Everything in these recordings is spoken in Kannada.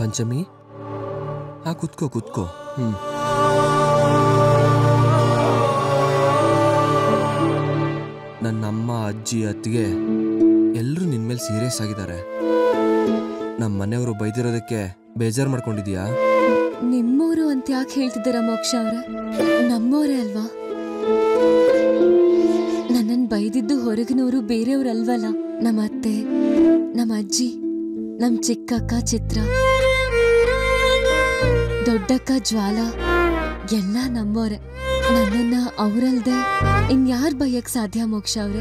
ಪಂಚಮಿ ಹಾ ಕುತ್ಕೋ ಕುತ್ಕೋ ಹ್ಮ್ ನನ್ನ ಅಮ್ಮ ಅಜ್ಜಿ ಅತ್ತಿಗೆ ಎಲ್ಲರೂ ನಿನ್ ಮೇಲೆ ಸೀರಿಯಸ್ ಆಗಿದ್ದಾರೆ ನಮ್ಮ ಮನೆಯವರು ಬೈದಿರೋದಕ್ಕೆ ಬೇಜಾರು ಮಾಡ್ಕೊಂಡಿದ್ಯಾ ನಿಮ್ಮೋರು ಅಂತ ಯಾಕೆ ಹೇಳ್ತಿದ್ದೀರಾ ಮೋಕ್ಷ ಅವ್ರೆ ನಮ್ಮೋರೇ ಅಲ್ವಾ ನನ್ನನ್ ಬೈದಿದ್ದು ಹೊರಗಿನವರು ಬೇರೆಯವ್ರಲ್ವಲ್ಲ ನಮ್ಮ ಅತ್ತೆ ನಮ್ಮ ಅಜ್ಜಿ ನಮ್ ಚಿಕ್ಕಕ್ಕ ಚಿತ್ರ ದೊಡ್ಡಕ್ಕ ಜ್ವಾಲ ಎಲ್ಲ ನಮ್ಮೋರೆ ನನ್ನನ್ನ ಅವ್ರಲ್ದೆ ಇನ್ಯಾರ್ ಬೈಯಕ್ ಸಾಧ್ಯ ಮೋಕ್ಷ ಅವ್ರೆ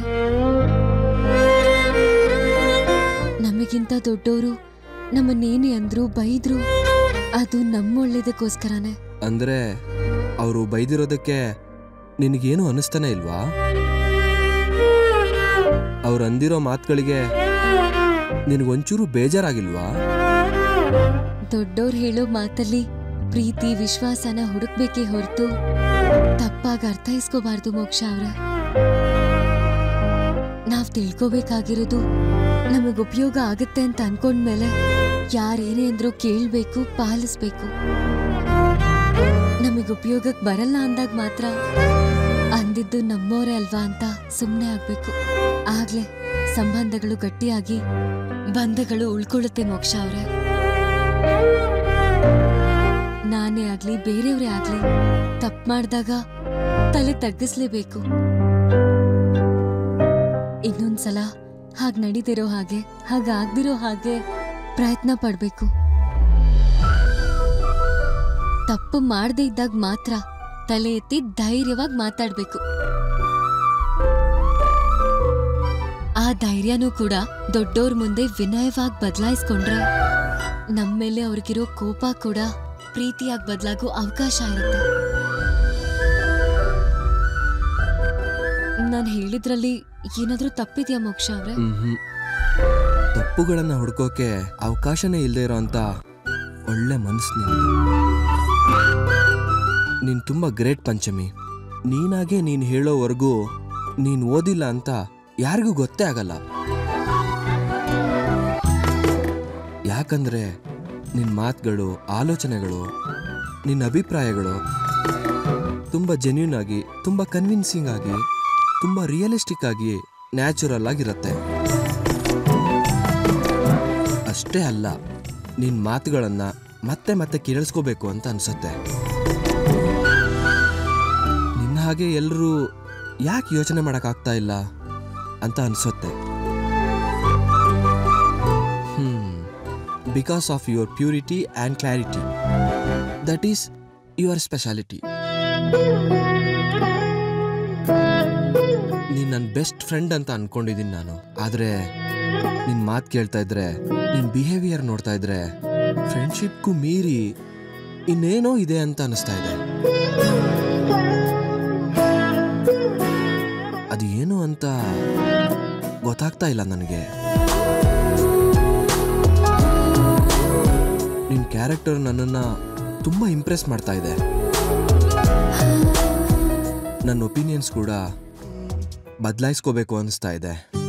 ನಮಗಿಂತ ದೊಡ್ಡೋರು ನಮ್ಮನ್ನೇನೇ ಅಂದ್ರು ಬೈದ್ರು ಅದು ನಮ್ಮ ಒಳ್ಳೇದಕ್ಕೋಸ್ಕರನೇ ಅಂದ್ರೆ ಅವರು ಬೈದಿರೋದಕ್ಕೆ ನಿನಗೇನು ಅನಿಸ್ತಾನೆ ಇಲ್ವಾ ಅವ್ರು ಅಂದಿರೋ ಮಾತುಗಳಿಗೆ ನಿನಗೊಂಚೂರು ಬೇಜಾರಾಗಿಲ್ವಾ ದೊಡ್ಡೋರ್ ಹೇಳೋ ಮಾತಲ್ಲಿ ಪ್ರೀತಿ ವಿಶ್ವಾಸನ ಹುಡುಕ್ಬೇಕೇ ಹೊರತು ತಪ್ಪಾಗಿ ಅರ್ಥೈಸ್ಕೋಬಾರ್ದು ಮೋಕ್ಷ ಅವ್ರೆ ನಾವ್ ತಿಳ್ಕೋಬೇಕಾಗಿರೋದು ನಮಗ್ ಉಪಯೋಗ ಆಗುತ್ತೆ ಅಂತ ಅನ್ಕೊಂಡ್ಮೇಲೆ ಯಾರೇನೇ ಅಂದ್ರೂ ಕೇಳ್ಬೇಕು ಪಾಲಿಸ್ಬೇಕು ನಮಗ್ ಉಪಯೋಗಕ್ ಬರಲ್ಲ ಅಂದಾಗ ಮಾತ್ರ ಅಂದಿದ್ದು ನಮ್ಮೋರೇ ಅಲ್ವಾ ಅಂತ ಸುಮ್ನೆ ಆಗ್ಬೇಕು ಆಗ್ಲೇ ಸಂಬಂಧಗಳು ಗಟ್ಟಿಯಾಗಿ ಬಂಧಗಳು ಉಳ್ಕೊಳ್ಳುತ್ತೆ ಮೋಕ್ಷ ಅವ್ರೆ ನಾನೇ ಆಗ್ಲಿ ಬೇರೆಯವ್ರೇ ಆಗ್ಲಿ ತಪ್ಪು ಮಾಡಿದಾಗ ತಲೆ ತಗ್ಗಿಸ್ಲೇಬೇಕು ಇನ್ನೊಂದ್ಸಲ ಹಾಗ್ ನಡೀತಿರೋ ಹಾಗೆ ಹಾಗಾಗ್ದಿರೋ ಹಾಗೆ ಪ್ರಯತ್ನ ಪಡ್ಬೇಕು ತಪ್ಪು ಮಾಡದೇ ಇದ್ದಾಗ ಮಾತ್ರ ತಲೆ ಎತ್ತಿ ಧೈರ್ಯವಾಗಿ ಮಾತಾಡ್ಬೇಕು ಆ ಧೈರ್ಯನೂ ಕೂಡ ದೊಡ್ಡೋರ್ ಮುಂದೆ ವಿನಯವಾಗಿ ಬದಲಾಯಿಸ್ಕೊಂಡ್ರೆ ನಮ್ಮೇಲೆ ಅವ್ರಿಗಿರೋ ಕೋಪ ಕೂಡ ಪ್ರೀತಿಯಾಗಿ ಬದಲಾಗೋ ಅವಕಾಶ ಇರುತ್ತೆ ನಾನು ಹೇಳಿದ್ರಲ್ಲಿ ಏನಾದ್ರೂ ತಪ್ಪಿದ್ಯಾ ಮೋಕ್ಷ ಅವ್ರೆ ಹ್ಮ್ ತಪ್ಪುಗಳನ್ನ ಹುಡ್ಕೋಕೆ ಅವಕಾಶನೇ ಇಲ್ಲದೆ ಇರೋ ಅಂತ ಒಳ್ಳೆ ಮನಸ್ಸು ನಿಂದು ನೀನ್ ತುಂಬಾ ಗ್ರೇಟ್ ಪಂಚಮಿ ನೀನಾಗೆ ನೀನ್ ಹೇಳೋವರೆಗೂ ನೀನ್ ಓದಿಲ್ಲ ಅಂತ ಯಾರಿಗೂ ಗೊತ್ತೇ ಆಗಲ್ಲ ಯಾಕಂದ್ರೆ ನಿನ್ ಮಾತುಗಳು ಆಲೋಚನೆಗಳು ನಿನ್ನ ಅಭಿಪ್ರಾಯಗಳು ತುಂಬ ಜೆನ್ಯೂನ್ ಆಗಿ ತುಂಬ ಕನ್ವಿನ್ಸಿಂಗ್ ಆಗಿ ತುಂಬ ರಿಯಲಿಸ್ಟಿಕ್ ಆಗಿ ನ್ಯಾಚುರಲ್ ಆಗಿರುತ್ತೆ ಅಷ್ಟೇ ಅಲ್ಲ ನಿನ್ನ ಮಾತುಗಳನ್ನು ಮತ್ತೆ ಮತ್ತೆ ಕೇಳಿಸ್ಕೋಬೇಕು ಅಂತ ಅನ್ಸುತ್ತೆ ನಿನ್ನ ಹಾಗೆ ಎಲ್ಲರೂ ಯಾಕೆ ಯೋಚನೆ ಮಾಡೋಕ್ಕಾಗ್ತಾ ಇಲ್ಲ ಅಂತ ಅನ್ಸುತ್ತೆ hmm because of your purity and clarity that is your speciality ನೀನ್ ನನ್ನ ಬೆಸ್ಟ್ ಫ್ರೆಂಡ್ ಅಂತ ಅನ್ಕೊಂಡಿದ್ದೀನಿ ನಾನು ಆದ್ರೆ ನಿನ್ ಮಾತು ಕೇಳ್ತಾ ಇದ್ರೆ ನಿನ್ ಬಿಹೇವಿಯರ್ ನೋಡ್ತಾ ಇದ್ರೆ ಫ್ರೆಂಡ್ಶಿಪ್ಗೂ ಮೀರಿ ಇನ್ನೇನೋ ಇದೆ ಅಂತ ಅನಿಸ್ತಾ ಇದೆ ಅದು ಏನು ಅಂತ ಗೊತ್ತಾಗ್ತಾ ಇಲ್ಲ ನನಗೆ ನಿನ್ ಕ್ಯಾರೆಕ್ಟರ್ ನನ್ನನ್ನ ತುಂಬಾ ಇಂಪ್ರೆಸ್ ಮಾಡ್ತಾ ಇದೆ ನನ್ನ ಒಪಿನಿಯನ್ಸ್ ಕೂಡ ಬದಲಾಯಿಸ್ಕೋಬೇಕು ಅನಿಸ್ತಾ ಇದೆ